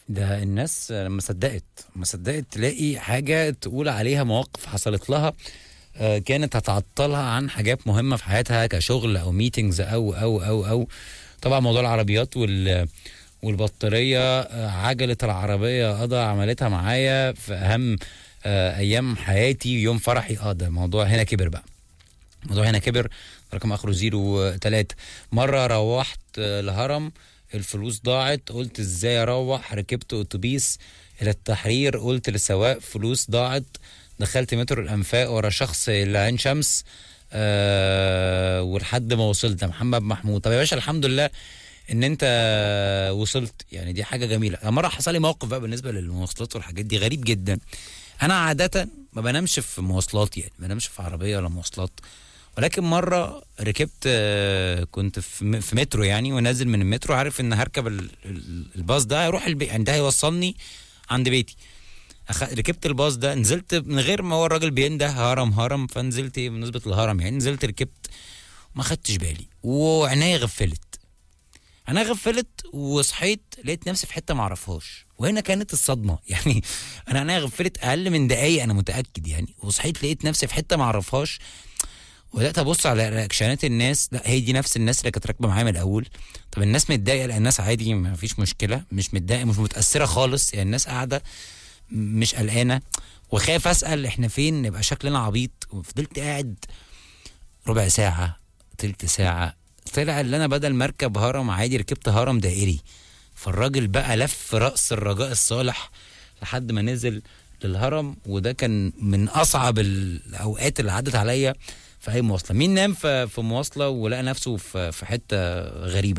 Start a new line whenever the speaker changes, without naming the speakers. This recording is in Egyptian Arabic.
ده الناس ما صدقت ما صدقت تلاقي حاجه تقول عليها مواقف حصلت لها آه، كانت هتعطلها عن حاجات مهمه في حياتها كشغل او ميتينجز او او او او طبعا موضوع العربيات وال والبطاريه آه، عجله العربيه قضى عملتها معايا في اهم آه، ايام حياتي يوم فرحي اه ده موضوع هنا كبر بقى الموضوع هنا كبر رقم اخره زيرو تلاتة مرة روحت آه، الهرم الفلوس ضاعت قلت ازاي اروح ركبت اتوبيس الى التحرير قلت للسواق فلوس ضاعت دخلت مترو الانفاق ورا شخص العين شمس آه ولحد ما وصلت محمد محمود طب يا باشا الحمد لله ان انت وصلت يعني دي حاجه جميله أنا مره حصل لي موقف بقى بالنسبه للمواصلات والحاجات دي غريب جدا انا عاده ما بنامش في مواصلات يعني ما بنامش في عربيه ولا مواصلات ولكن مره ركبت آه، كنت في م- في مترو يعني ونازل من المترو عارف ان هركب ال- ال- الباص ده هيروح البيت يعني ده هيوصلني عند بيتي أخ... ركبت الباص ده نزلت من غير ما هو الراجل بينده هرم هرم فنزلت إيه بنسبه الهرم يعني نزلت ركبت ما خدتش بالي وعينيا غفلت انا غفلت وصحيت لقيت نفسي في حته ما اعرفهاش وهنا كانت الصدمه يعني انا انا غفلت اقل من دقايق انا متاكد يعني وصحيت لقيت نفسي في حته ما اعرفهاش وبدات ابص على رياكشنات الناس لا هي دي نفس الناس اللي كانت راكبه معايا من الاول طب الناس متضايقه لا الناس عادي ما فيش مشكله مش متضايقه مش متاثره خالص يعني الناس قاعده مش قلقانه وخايف اسال احنا فين نبقى شكلنا عبيط وفضلت قاعد ربع ساعه تلت ساعه طلع اللي انا بدل ما اركب هرم عادي ركبت هرم دائري فالراجل بقى لف راس الرجاء الصالح لحد ما نزل للهرم وده كان من اصعب الاوقات اللي عدت عليا في اي مواصله مين نام في في مواصله ولقى نفسه في في حته غريبه